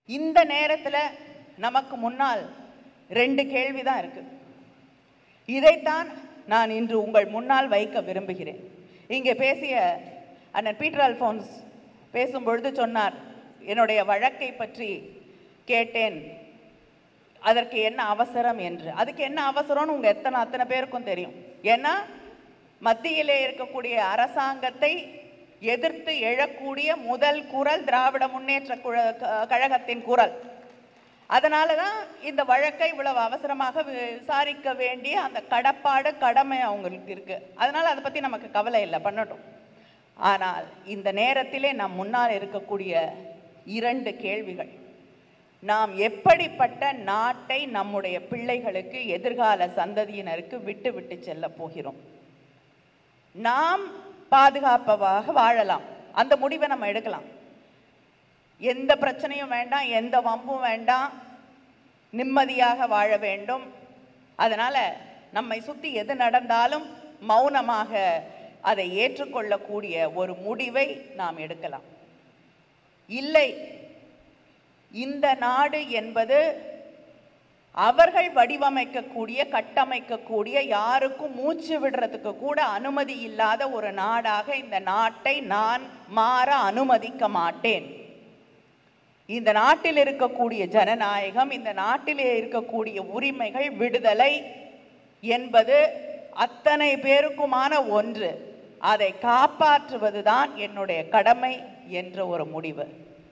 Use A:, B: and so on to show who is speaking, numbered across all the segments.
A: இந்த நேரத்துல நமக்கு முன்னால் ரெண்டு கேள்விதான் இருக்கு இதைத்தான் நான் இன்று உங்கள் முன்னால் வைக்க விரும்புகிறேன் இங்கே பேசிய அண்ணன் பீட்டர் அல்ஃபோன்ஸ் பேசும்பொழுது சொன்னார் என்னுடைய வழக்கை பற்றி கேட்டேன் அதற்கு என்ன அவசரம் என்று அதுக்கு என்ன அவசரம்னு உங்க எத்தனை அத்தனை பேருக்கும் தெரியும் ஏன்னா மத்தியிலே இருக்கக்கூடிய அரசாங்கத்தை எதிர்த்து எழக்கூடிய முதல் குரல் திராவிட முன்னேற்ற குழ- க- கழகத்தின் குரல் அதனால தான் இந்த வழக்கை இவ்வளவு அவசரமாக வி- விசாரிக்க வேண்டிய அந்த கடப்பாடு கடமை அவங்களுக்கு இருக்கு அதனால அதை பத்தி நமக்கு கவலை இல்லை பண்ணட்டும் ஆனால் இந்த நேரத்திலே நம் முன்னால் இருக்கக்கூடிய இரண்டு கேள்விகள் நாம் எப்படிப்பட்ட நாட்டை நம்முடைய பிள்ளைகளுக்கு எதிர்கால சந்ததியினருக்கு விட்டு விட்டு செல்ல போகிறோம் நாம் பாதுகாப்பவாக வாழலாம் அந்த முடிவை நம்ம எடுக்கலாம் எந்த பிரச்சனையும் வேண்டாம் எந்த வம்பும் வேண்டாம் நிம்மதியாக வாழ வேண்டும் அதனால நம்மை சுத்தி எது நடந்தாலும் மௌனமாக அதை ஏற்றுக்கொள்ளக்கூடிய ஒரு முடிவை நாம் எடுக்கலாம் இல்லை இந்த நாடு என்பது அவர்கள் வடிவமைக்கக்கூடிய கட்டமைக்கக்கூடிய யாருக்கும் மூச்சு விடுறதுக்கு கூட அனுமதி இல்லாத ஒரு நாடாக இந்த நாட்டை நான் மாற அனுமதிக்க மாட்டேன் இந்த நாட்டில் இருக்கக்கூடிய ஜனநாயகம் இந்த நாட்டிலே இருக்கக்கூடிய உரிமைகள் விடுதலை என்பது அத்தனை பேருக்குமான ஒன்று அதை காப்பாற்றுவதுதான் என்னுடைய கடமை என்ற ஒரு முடிவு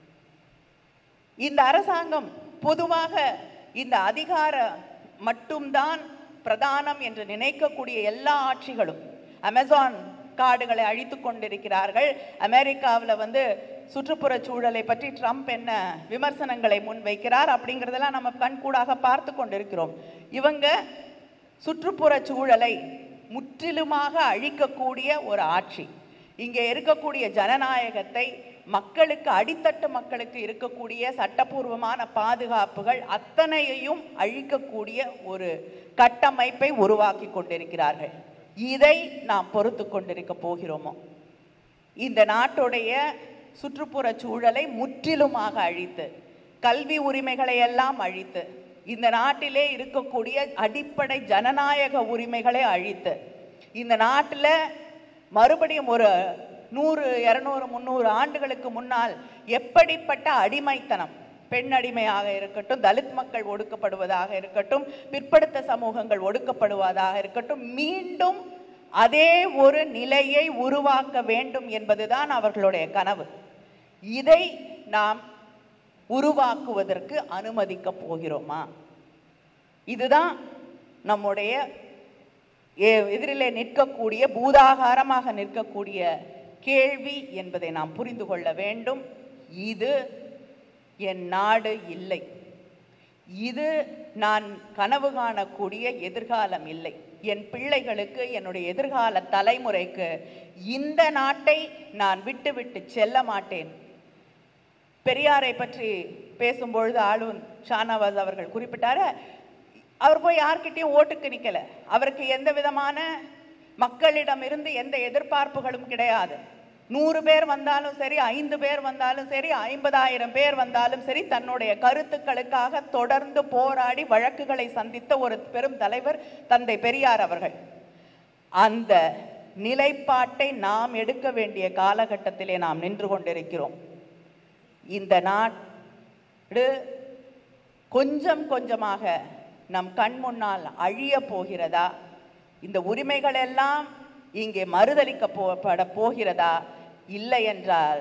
A: இந்த அரசாங்கம் பொதுவாக இந்த அதிகார மட்டும்தான் பிரதானம் என்று நினைக்கக்கூடிய எல்லா ஆட்சிகளும் அமேசான் காடுகளை அழித்து கொண்டிருக்கிறார்கள் அமெரிக்காவில் வந்து சுற்றுப்புற சூழலை பற்றி ட்ரம்ப் என்ன விமர்சனங்களை முன்வைக்கிறார் அப்படிங்கிறதெல்லாம் நம்ம கண்கூடாக பார்த்து கொண்டிருக்கிறோம் இவங்க சுற்றுப்புற சூழலை முற்றிலுமாக அழிக்கக்கூடிய ஒரு ஆட்சி இங்கே இருக்கக்கூடிய ஜனநாயகத்தை மக்களுக்கு அடித்தட்டு மக்களுக்கு இருக்கக்கூடிய சட்டபூர்வமான பாதுகாப்புகள் அத்தனையையும் அழிக்கக்கூடிய ஒரு கட்டமைப்பை உருவாக்கி கொண்டிருக்கிறார்கள் இதை நாம் பொறுத்து கொண்டிருக்க போகிறோமோ இந்த நாட்டுடைய சுற்றுப்புற சூழலை முற்றிலுமாக அழித்து கல்வி உரிமைகளை எல்லாம் அழித்து இந்த நாட்டிலே இருக்கக்கூடிய அடிப்படை ஜனநாயக உரிமைகளை அழித்து இந்த நாட்டில் மறுபடியும் ஒரு நூறு இரநூறு முந்நூறு ஆண்டுகளுக்கு முன்னால் எப்படிப்பட்ட அடிமைத்தனம் பெண் அடிமையாக இருக்கட்டும் தலித் மக்கள் ஒடுக்கப்படுவதாக இருக்கட்டும் பிற்படுத்த சமூகங்கள் ஒடுக்கப்படுவதாக இருக்கட்டும் மீண்டும் அதே ஒரு நிலையை உருவாக்க வேண்டும் என்பதுதான் அவர்களுடைய கனவு இதை நாம் உருவாக்குவதற்கு அனுமதிக்க போகிறோமா இதுதான் நம்முடைய எ- எதிரிலே நிற்கக்கூடிய பூதாகாரமாக நிற்கக்கூடிய கேள்வி என்பதை நாம் புரிந்து கொள்ள வேண்டும் இது என் நாடு இல்லை இது நான் கனவு காணக்கூடிய எதிர்காலம் இல்லை என் பிள்ளைகளுக்கு என்னுடைய எதிர்கால தலைமுறைக்கு இந்த நாட்டை நான் விட்டு விட்டு செல்ல மாட்டேன் பெரியாரை பற்றி பேசும்பொழுது ஆளுநர் ஷானவாஸ் அவர்கள் குறிப்பிட்டாரு அவர் போய் யார்கிட்டயும் ஓட்டுக்கு நிக்கல அவருக்கு எந்த விதமான மக்களிடமிருந்து எந்த எதிர்பார்ப்புகளும் கிடையாது நூறு பேர் வந்தாலும் சரி ஐந்து பேர் வந்தாலும் சரி ஐம்பதாயிரம் பேர் வந்தாலும் சரி தன்னுடைய கருத்துக்களுக்காக தொடர்ந்து போராடி வழக்குகளை சந்தித்த ஒரு பெரும் தலைவர் தந்தை பெரியார் அவர்கள் அந்த நிலைப்பாட்டை நாம் எடுக்க வேண்டிய காலகட்டத்திலே நாம் நின்று கொண்டிருக்கிறோம் இந்த நாடு கொஞ்சம் கொஞ்சமாக நம் கண் முன்னால் அழிய போகிறதா இந்த உரிமைகள் எல்லாம் இங்கே மறுதலிக்க போட போகிறதா இல்லை என்றால்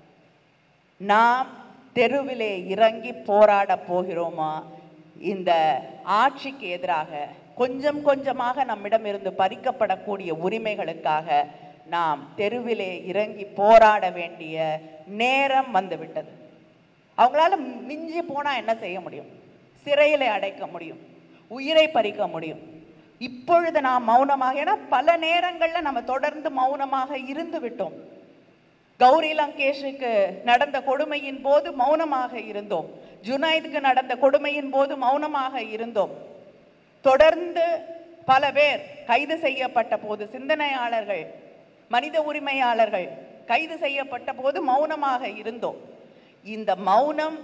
A: நாம் தெருவிலே இறங்கி போராட போகிறோமா இந்த ஆட்சிக்கு எதிராக கொஞ்சம் கொஞ்சமாக நம்மிடமிருந்து பறிக்கப்படக்கூடிய உரிமைகளுக்காக நாம் தெருவிலே இறங்கி போராட வேண்டிய நேரம் வந்துவிட்டது அவங்களால மிஞ்சி போனா என்ன செய்ய முடியும் சிறையிலே அடைக்க முடியும் உயிரை பறிக்க முடியும் இப்பொழுது நாம் மௌனமாக ஏன்னா பல நேரங்கள்ல நம்ம தொடர்ந்து மௌனமாக இருந்து விட்டோம் கௌரி லங்கேஷுக்கு நடந்த கொடுமையின் போது மௌனமாக இருந்தோம் ஜுனைதுக்கு நடந்த கொடுமையின் போது மௌனமாக இருந்தோம் தொடர்ந்து பல பேர் கைது செய்யப்பட்ட போது சிந்தனையாளர்கள் மனித உரிமையாளர்கள் கைது செய்யப்பட்ட போது மௌனமாக இருந்தோம் இந்த மௌனம்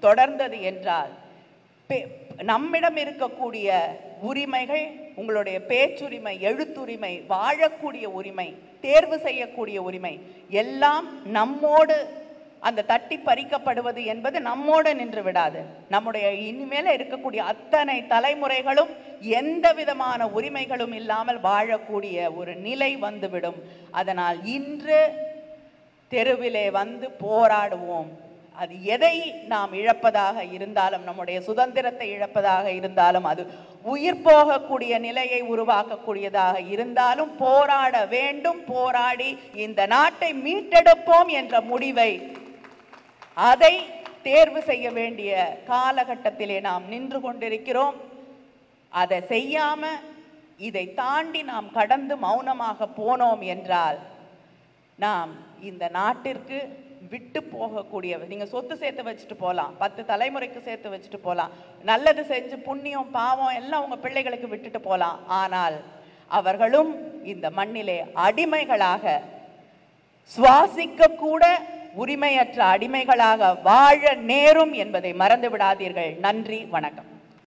A: தொடர்ந்தது என்றால் பே- நம்மிடம் இருக்கக்கூடிய உரிமைகள் உங்களுடைய பேச்சுரிமை எழுத்துரிமை வாழக்கூடிய உரிமை தேர்வு செய்யக்கூடிய உரிமை எல்லாம் நம்மோடு அந்த தட்டி பறிக்கப்படுவது என்பது நம்மோடு நின்று விடாது நம்முடைய இனிமேல இருக்கக்கூடிய அத்தனை தலைமுறைகளும் எந்த விதமான உரிமைகளும் இல்லாமல் வாழக்கூடிய ஒரு நிலை வந்துவிடும் அதனால் இன்று தெருவிலே வந்து போராடுவோம் அது எதை நாம் இழப்பதாக இருந்தாலும் நம்முடைய சுதந்திரத்தை இழப்பதாக இருந்தாலும் அது உயிர் போகக்கூடிய நிலையை உருவாக்கக்கூடியதாக இருந்தாலும் போராட வேண்டும் போராடி இந்த நாட்டை மீட்டெடுப்போம் என்ற முடிவை அதை தேர்வு செய்ய வேண்டிய காலகட்டத்திலே நாம் நின்று கொண்டிருக்கிறோம் அதை செய்யாம இதை தாண்டி நாம் கடந்து மௌனமாக போனோம் என்றால் நாம் இந்த நாட்டிற்கு விட்டு போகக்கூடிய நீங்க சொத்து சேர்த்து வச்சுட்டு போகலாம் பத்து தலைமுறைக்கு சேர்த்து வச்சுட்டு போகலாம் நல்லது செஞ்சு புண்ணியம் பாவம் எல்லாம் உங்க பிள்ளைகளுக்கு விட்டுட்டு போகலாம் ஆனால் அவர்களும் இந்த மண்ணிலே அடிமைகளாக சுவாசிக்க கூட உரிமையற்ற அடிமைகளாக வாழ நேரும் என்பதை மறந்து விடாதீர்கள் நன்றி வணக்கம்